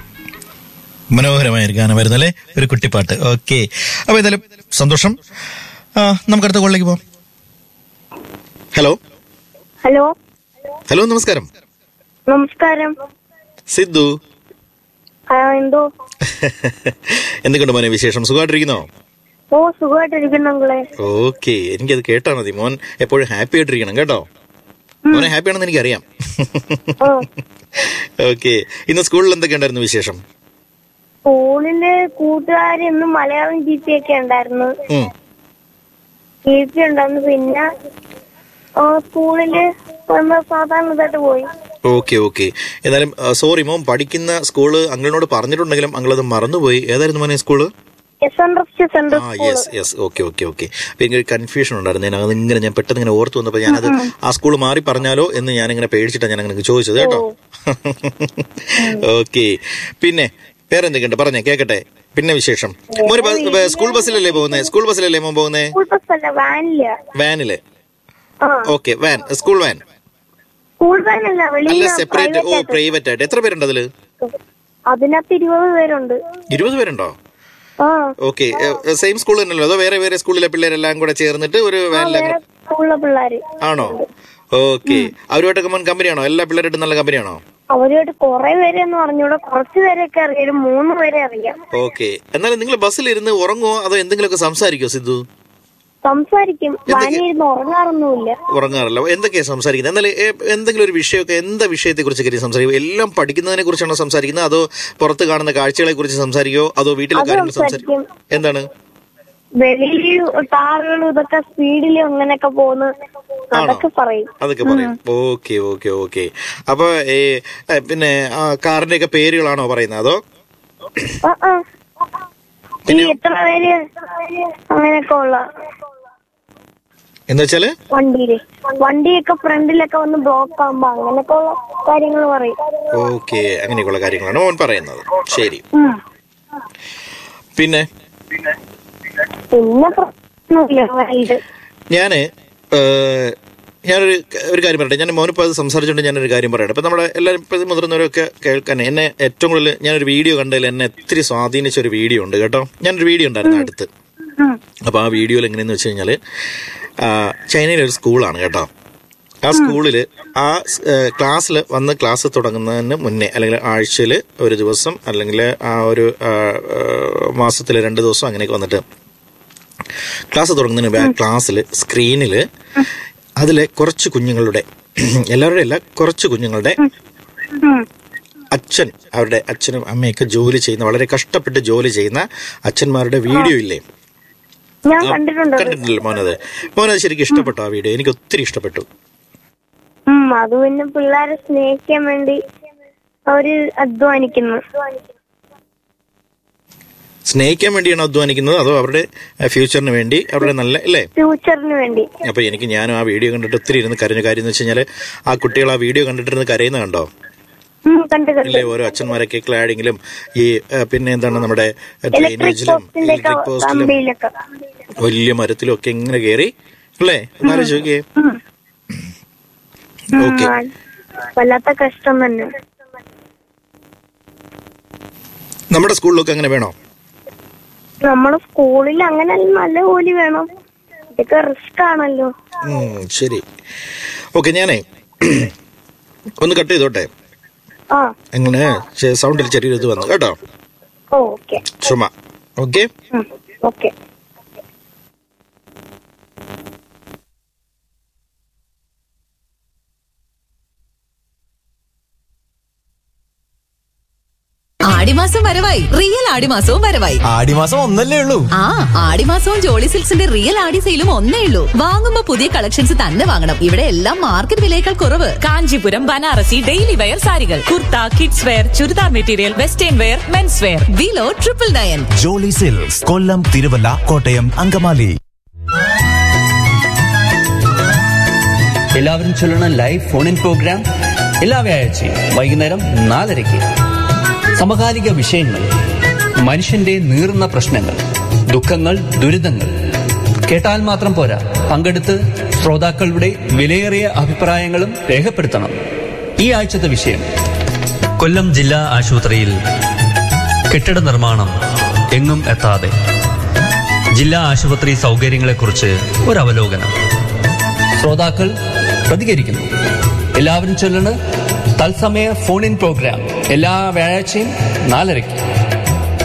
മനോഹരമായ ഒരു ഗാനം വരുന്നല്ലേ ഒരു കുട്ടിപ്പാട്ട് ഓക്കെ അപ്പൊ എന്തായാലും സന്തോഷം ആ, നമുക്ക് അടുത്ത കോളിലേക്ക് പോവാം ഹലോ ഹലോ ഹലോ നമസ്കാരം നമസ്കാരം സിദ്ധു ആ, എന്തോ എന്തൊക്കെയുണ്ട് മോനെ വിശേഷം സുഖമായിട്ടിരിക്കുന്നോ ഓ സുഖമായിട്ടിരിക്കുന്നു അങ്കിളെ ഓക്കെ എനിക്കത് കേട്ടാ മതി മോൻ എപ്പോഴും ഹാപ്പി ആയിട്ടിരിക്കണം കേട്ടോ മോനെ ഹാപ്പി ആണെന്ന് എനിക്കറിയാം ഓ ഓക്കെ ഇന്ന് സ്കൂളിൽ എന്തൊക്കെ ഉണ്ടായിരുന്നു വിശേഷം സ്കൂളില് കൂട്ടുകാർ ഇന്ന് മലയാളം ജി പി ഒക്കെ ഉണ്ടായിരുന്നു ഉം. ജി പി ഉണ്ടായിരുന്നു പിന്നെ ആ, സ്കൂളില് നമ്മൾ സാധാരണ ഇതായിട്ട് പോയി ഓക്കെ ഓക്കെ എന്നാലും സോറി മോൻ പഠിക്കുന്ന സ്കൂള് അങ്കിളിനോട് പറഞ്ഞിട്ടുണ്ടെങ്കിലും അങ്കിളത് മറന്നുപോയി ഏതായിരുന്നു മോനെ school S N F central ആ school yes yes okay okay okay അപ്പൊ എനിക്കൊരു കൺഫ്യൂഷൻ ഉണ്ടായിരുന്നു ഞാൻ അത് ഇങ്ങനെ ഞാൻ പെട്ടെന്ന് ഇങ്ങനെ ഓർത്ത് വന്നപ്പോൾ ഞാനത് ആ സ്കൂൾ മാറി പറഞ്ഞാലോ എന്ന് ഞാൻ ഇങ്ങനെ പേടിച്ചിട്ടാണ് ഞാൻ അങ്ങനെ ചോദിച്ചത് കേട്ടോ ഓക്കെ പിന്നെ വേറെ എന്തൊക്കെയുണ്ട് പറഞ്ഞേ കേക്കട്ടെ പിന്നെ വിശേഷം മോന് ബ- ബ- സ്കൂൾ ബസ്സിലല്ലേ പോകുന്നേ സ്കൂൾ ബസ്സിലല്ലേ മോൻ പോകുന്നേ സ്കൂൾ ബസ് അല്ല വാനില്ല വാനില് ആ okay van school van school van അല്ല അല്ല വെളിയിൽ സെപ്പറേറ്റ് ഓ പ്രൈവറ്റ് ആയിട്ട് എത്ര പേരുണ്ട് അതില് അതിനകത്ത് ഇരുപത് പേരുണ്ട് ഇരുപത് പേരുണ്ടോ ആ ഓക്കെ സെയിം സ്കൂൾ തന്നെയല്ലോ അതോ വേറെ വേറെ സ്കൂളിലെ പിള്ളേരെല്ലാം കൂടെ ചേർന്നിട്ട് ഒരു വാനിൽ വേറെ സ്കൂളിലെ പിള്ളേര് ആണോ ഓക്കെ അവരുമായിട്ടൊക്കെ മോൻ കമ്പനിയാണോ എല്ലാ പിള്ളേരായിട്ടും നല്ല കമ്പനിയാണോ അവരുമായിട്ട് കുറെ പേരെന്ന് പറഞ്ഞൂടെ കുറച്ച് പേരെയൊക്കെ അറിയാം ഒരു മൂന്ന് പേരെ അറിയാം ഓക്കെ എന്നാലും നിങ്ങൾ ബസ്സിലിരുന്ന് ഉറങ്ങുമോ അതോ എന്തെങ്കിലുമൊക്കെ സംസാരിക്കോ സിദ്ധു സംസാരിക്കും വാനിയിരുന്ന് ഉറങ്ങാറൊന്നുമില്ല ഉറങ്ങാറില്ല എന്തൊക്കെയാ സംസാരിക്കുന്നത് എന്നാൽ എന്തെങ്കിലും ഒരു വിഷയമൊക്കെ എന്താ വിഷയത്തെ കുറിച്ച് സംസാരിക്കും എല്ലാം പഠിക്കുന്നതിനെ കുറിച്ചാണോ സംസാരിക്കുന്നത് അതോ പുറത്ത് കാണുന്ന കാഴ്ചകളെ കുറിച്ച് സംസാരിക്കോ അതോ വീട്ടിലെ അത് കാര്യങ്ങൾ സംസാരിക്കും സംസാരിക്കും എന്താണ് വെളിയിൽ കാറുകളും ഇതൊക്കെ സ്പീഡിലും അങ്ങനെയൊക്കെ പോകുന്നു അതൊക്കെ പറയും അതൊക്കെ പറയും ഓക്കെ ഓക്കെ ഓക്കെ അപ്പൊ ഈ ഏ, പിന്നെ ആ കാറിന്റെ ഒക്കെ പേരുകളാണോ പറയുന്നത് അതോ ആ, ആ. ഈ എത്ര പേര് അങ്ങനെയൊക്കെ ഉള്ള എന്ന് വെച്ചാല് വണ്ടിയില് വണ്ടിയൊക്കെ ഫ്രണ്ടിലൊക്കെ വന്ന് ബ്ലോക്ക് ആകുമ്പോ അങ്ങനെയൊക്കെ ഉള്ള കാര്യങ്ങൾ പറയും ഓക്കെ അങ്ങനെയൊക്കെയുള്ള കാര്യങ്ങളാണ് ഓൻ പറയുന്നത് ശരി ഉം. പിന്നെ പിന്നെ പ്രശ്നമില്ല വഴിയില് ഞാന് ഏഹ്, ഞാനൊരു ഒരു കാര്യം പറയട്ടെ ഞാൻ മോനിപ്പോൾ അത് സംസാരിച്ചുകൊണ്ട് ഞാനൊരു കാര്യം പറയട്ടെ ഇപ്പം നമ്മുടെ എല്ലാവരും ഇപ്പം മുതിർന്നവരൊക്കെ കേൾക്കാൻ എന്നെ ഏറ്റവും കൂടുതൽ ഞാനൊരു വീഡിയോ കണ്ടതിൽ എന്നെ ഒത്തിരി സ്വാധീനിച്ച ഒരു വീഡിയോ ഉണ്ട് കേട്ടോ ഞാനൊരു വീഡിയോ ഉണ്ടായിരുന്നു അടുത്ത് ഉം. അപ്പോൾ ആ വീഡിയോയിൽ എങ്ങനെയെന്ന് വെച്ച് കഴിഞ്ഞാൽ ചൈനയിലെ ഒരു സ്കൂളാണ് കേട്ടോ ആ സ്കൂളിൽ ആ ക്ലാസ്സിൽ വന്ന് ക്ലാസ് തുടങ്ങുന്നതിന് മുന്നേ അല്ലെങ്കിൽ ആഴ്ചയിൽ ഒരു ദിവസം അല്ലെങ്കിൽ ആ ഒരു മാസത്തിൽ രണ്ട് ദിവസം അങ്ങനെയൊക്കെ വന്നിട്ട് ക്ലാസ് തുടങ്ങുന്നതിന് മുമ്പ് ആ ക്ലാസ്സിൽ സ്ക്രീനിൽ അതിലെ കുറച്ച് കുഞ്ഞുങ്ങളുടെ എല്ലാവരുടെ അല്ല കുറച്ച് കുഞ്ഞുങ്ങളുടെ ഉം. അച്ഛൻ അവരുടെ അച്ഛനും അമ്മയൊക്കെ ജോലി ചെയ്യുന്ന വളരെ കഷ്ടപ്പെട്ട് ജോലി ചെയ്യുന്ന അച്ഛന്മാരുടെ വീഡിയോ ഇല്ലേ ഞാൻ കണ്ടിട്ടുണ്ട് അത്. കണ്ടിട്ടില്ലല്ലോ മോനത് മോനത് ശരിക്കും ഇഷ്ടപ്പെട്ടു ആ വീഡിയോ എനിക്ക് ഒത്തിരി ഇഷ്ടപ്പെട്ടു ഉം അത് പിന്നെ പിള്ളേരെ സ്നേഹിക്കാൻ വേണ്ടി അവര് അധ്വാനിക്കുന്നു സ്നേഹിക്കാൻ വേണ്ടിയാണ് അധ്വാനിക്കുന്നത് അതോ അവരുടെ ഫ്യൂച്ചറിന് വേണ്ടി അവരുടെ നല്ല അല്ലേ ഫ്യൂച്ചറിന് വേണ്ടി അപ്പൊ എനിക്ക് ഞാനും ആ വീഡിയോ കണ്ടിട്ട് ഒത്തിരി ഇരുന്ന് കരഞ്ഞ കാര്യം എന്ന് വെച്ച് കഴിഞ്ഞാല് ആ കുട്ടികൾ ആ വീഡിയോ കണ്ടിട്ടിരുന്ന് കരയുന്ന കണ്ടോ ഉം, കണ്ട് കണ്ട് ഇല്ലേ ഓരോ അച്ഛന്മാരൊക്കെ ക്ലാഡിങ്ങിലും ഈ ആ, പിന്നെ എന്താണ് നമ്മുടെ ഇലക്ട്രിക് ഡ്രെയിനേജിലും പോസ്റ്റിന്റെ ഒക്കെ ഇലക്ട്രിക് പോസ്റ്റിലും കമ്പിയിലൊക്കെ വലിയ മരത്തിലും ഒക്കെ ഇങ്ങനെ കയറി അല്ലേ എന്നാലും ചോദിക്കേ ഉം. ഉം, ഓക്കെ ആ, വല്ലാത്ത കഷ്ടം തന്നെ നമ്മുടെ സ്കൂളിലൊക്കെ അങ്ങനെ വേണോ നമ്മുടെ സ്കൂളിൽ അങ്ങനെ നല്ല ജോലി വേണം ഇതൊക്കെ റിസ്ക് ആണല്ലോ ഉം, ശരി ഓക്കെ ഞാനേ ഒന്ന് കട്ട് ചെയ്തോട്ടെ ആ അങ്ങനെ ചെ- സൗണ്ടിൽ ചെറിയൊരു ഇത് വന്നു കേട്ടോ ഓക്കെ ചുമ ഓക്കെ ഓക്കെ ആടിമാസം വരവായി റിയൽ ആടിമാസവും വരവായി ആടിമാസം ഒന്നല്ലേ ഉള്ളൂ ആ ആടിമാസവും ജോളി സിൽക്സിന്റെ റിയൽ ആടി സെയിലും ഒന്നേ ഉള്ളൂ വാങ്ങുമ്പോ പുതിയ കളക്ഷൻസ് തന്നെ വാങ്ങണം ഇവിടെ എല്ലാം മാർക്കറ്റ് വിലയേക്കാൾ കുറവ് കാഞ്ചീപുരം ബനാറസി ഡെയിലി വെയർ സാരികൾ kurta kids wear churidar material western wear men's wear വിലോ triple nine Jolly Silks Kollam Thiruvalla Kottayam Angamaly എല്ലാവരും ചൊല്ലണ ലൈവ് ഫോൺ ഇൻ പ്രോഗ്രാം എല്ലാ വ്യാഴാഴ്ചയും വൈകുന്നേരം നാലരയ്ക്ക് സമകാലിക വിഷയങ്ങൾ മനുഷ്യന്റെ നീറുന്ന പ്രശ്നങ്ങൾ ദുഃഖങ്ങൾ ദുരിതങ്ങൾ കേട്ടാൽ മാത്രം പോരാ പങ്കെടുത്ത് ശ്രോതാക്കളുടെ വിലയേറിയ അഭിപ്രായങ്ങളും രേഖപ്പെടുത്തണം ഈ ആഴ്ചത്തെ വിഷയം കൊല്ലം ജില്ലാ ആശുപത്രിയിൽ കെട്ടിട നിർമ്മാണം എങ്ങും എത്താതെ ജില്ലാ ആശുപത്രി സൗകര്യങ്ങളെക്കുറിച്ച് ഒരു അവലോകനം ശ്രോതാക്കൾ പ്രതികരിക്കുന്നു എല്ലാവരും ചൊല്ലണ് തത്സമയ ഫോൺ ഇൻ പ്രോഗ്രാം എല്ലാ വ്യാഴാഴ്ചയും നാലരയ്ക്ക്